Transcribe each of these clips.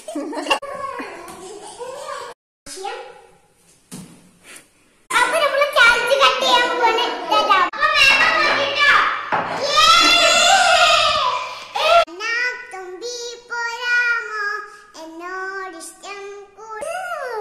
അപ്പൊ നമ്മള് charge cut ചെയ്യാൻ പോവാണ് ഇതാ. അപ്പൊ വേഗം നോക്കിട്ടോ. എന്നാ തുമ്പി പോരാമോ എന്നോടിഷ്ടം കൂടു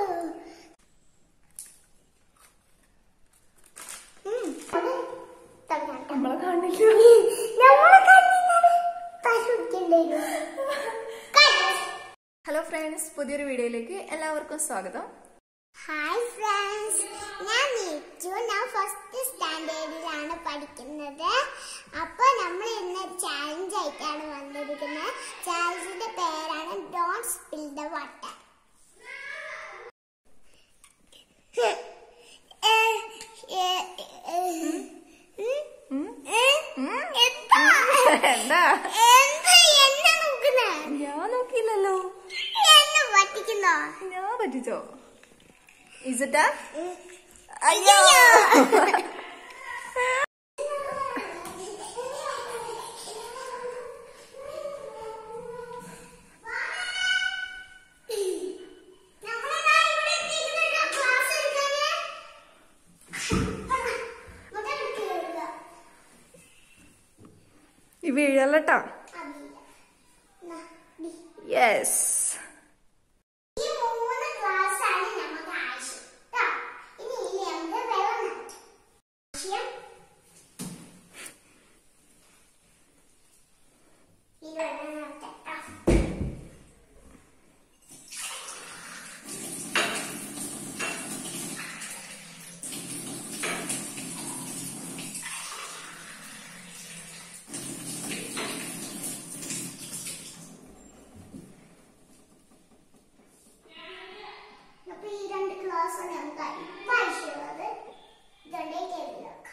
ഉം, അത് തുടങ്ങാം. നമ്മളെ കാണില്ല നമ്മളെ കണ്ണിലാണ് പശു കുടിക്കണ്ടേനു. കട്ട്. ഹലോ ഫ്രണ്ട്സ് പുതിയൊരു വീഡിയോയിലേക്ക് എല്ലാവർക്കും സ്വാഗതം ഹായ് ഫ്രണ്ട്സ് ഞാൻ നീച്ചു ഞാൻ ഫസ്റ്റ് സ്റ്റാൻഡേർഡിലാണ് പഠിക്കുന്നത് അപ്പോൾ നമ്മൾ ഇന്ന് ചാലഞ്ച് ആയിട്ടാണ് വന്നിരിക്കുന്നത് ചാലഞ്ചിന്റെ പേരാണ് ഡോണ്ട് സ്പിൽ ദ വാട്ടർ എന്താ എന്താ എന്താ എന്നെ നോക്കുന്നേ ഞാൻ നോക്കിയില്ലല്ലോ എന്നെ പറ്റിക്കുന്നോ ഞാൻ പറ്റിച്ചോ ഇസട്ടാ അയ്യോ ഈ വീഴല്ലട്ടാ യെസ് ഈ മൂന്ന് ഗ്ലാസ് ആണ് നമുക്ക് ആവശ്യം ട്ടോ. ഇനി ഇനി നമുക്ക് വെള്ളം നിറയ്ക്കാം. ആവശ്യം ഈ വെള്ളം നിറയ്ക്കാം ട്ടോ. അപ്പൊ ഈ രണ്ട് ഗ്ലാസ് നമുക്ക് ഇപ്പൊ ആവശ്യമുള്ളത് ഇതുകൊണ്ടേക്ക് എഴുതാം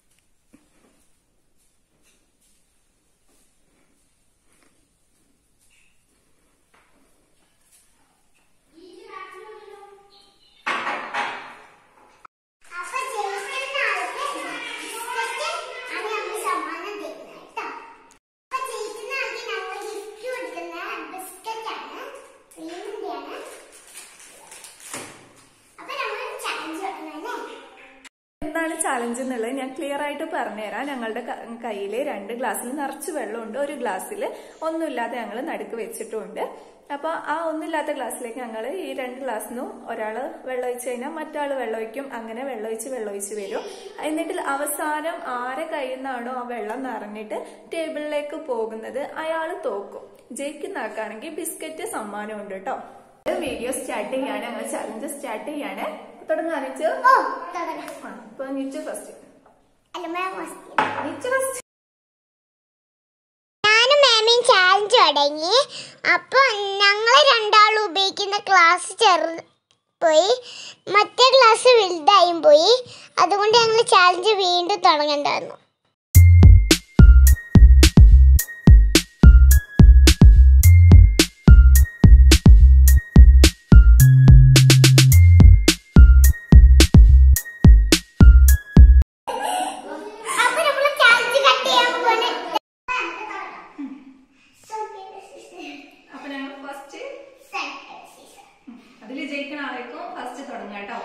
അപ്പൊ ജയിക്കുന്ന ആൾക്ക് ബിസ്ക്കറ്റ് ആണ് നമ്മൾ സമ്മാനം തരുന്നത് കേട്ടോ അപ്പൊ ജയിക്കുന്ന ആൾക്ക് നമ്മൾ ഗിഫ്റ്റ് കൊടുക്കുന്ന ബിസ്ക്കറ്റ് ആണ് ക്രീമിന്റെ ആണ് അപ്പൊ നമ്മൾ ചലഞ്ച് തുടങ്ങല്ലേ എന്താണ് ചാലഞ്ച് എന്നുള്ളത് ഞാൻ ക്ലിയർ ആയിട്ട് പറഞ്ഞുതരാം ഞങ്ങളുടെ കയ്യിൽ രണ്ട് ഗ്ലാസ്സിൽ നിറച്ച് വെള്ളമുണ്ട് ഒരു ഗ്ലാസ്സിൽ ഒന്നുമില്ലാതെ ഞങ്ങൾ നടുക്ക് വെച്ചിട്ടുണ്ട് അപ്പൊ ആ ഒന്നുമില്ലാത്ത ഗ്ലാസ്സിലേക്ക് ഞങ്ങൾ ഈ രണ്ട് ഗ്ലാസ്സിനും ഒരാൾ വെള്ളം ഒഴിച്ച് കഴിഞ്ഞാൽ മറ്റാൾ വെള്ളം ഒഴിക്കും അങ്ങനെ വെള്ളം ഒഴിച്ച് വെള്ളം ഒഴിച്ച് വരും എന്നിട്ട് അവസാനം ആരെ കയ്യിൽ നിന്നാണോ ആ വെള്ളം നിറഞ്ഞിട്ട് ടേബിളിലേക്ക് പോകുന്നത് അയാൾ തോക്കും ജയിക്കുന്ന ആൾക്കാണെങ്കിൽ ബിസ്ക്കറ്റ് സമ്മാനമുണ്ട് കേട്ടോ വീഡിയോ സ്റ്റാർട്ട് ചെയ്യാണ് ഞങ്ങൾ ചലഞ്ച് സ്റ്റാർട്ട് ചെയ്യാണ് തുടങ്ങാനിച്ച് ഓ തുടങ്ങാം ഇപ്പൊ നിച്ചു ഫസ്റ്റ് അല്ല മാം ഫസ്റ്റ് നിച്ചു ഫസ്റ്റ് ഞാനും മാമിയും ചാലഞ്ച് തുടങ്ങി അപ്പൊ ഞങ്ങൾ രണ്ടാളും ഉപയോഗിക്കുന്ന ക്ലാസ് ചെറു പോയി മറ്റേ ക്ലാസ് വലുതായും പോയി അതുകൊണ്ട് ഞങ്ങൾ ചാലഞ്ച് വീണ്ടും തുടങ്ങേണ്ടി വന്നു അപ്പൊ നമ്മള് ചാലഞ്ച് കട്ട് ചെയ്യാൻ പോവാണ് അപ്പൊ ഞങ്ങൾ ഫസ്റ്റ് അതിൽ ജയിക്കുന്ന ആളേക്കും ഫസ്റ്റ് തുടങ്ങാം കേട്ടോ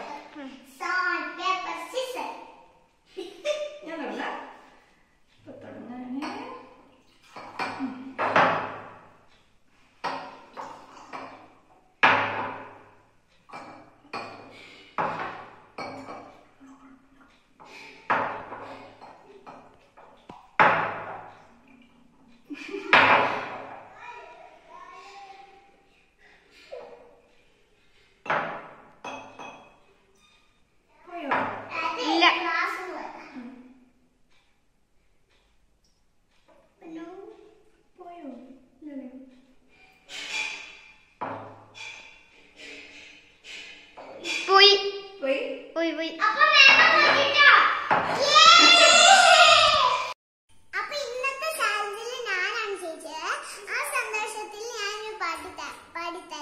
ഞാൻ തുടങ്ങാം ഇപ്പൊ തുടങ്ങാണ് പോയോ ഇല്ല പോയോ ഇല്ലല്ലേ പോയി പോയി പോയി പോയി അപ്പൊ അപ്പൊ ഇന്നത്തെ ചാലഞ്ചിൽ ഞാനാണ് ജയിച്ചത് ആ സന്തോഷത്തിൽ ഞാൻ പാടി ത- പാടി തരാം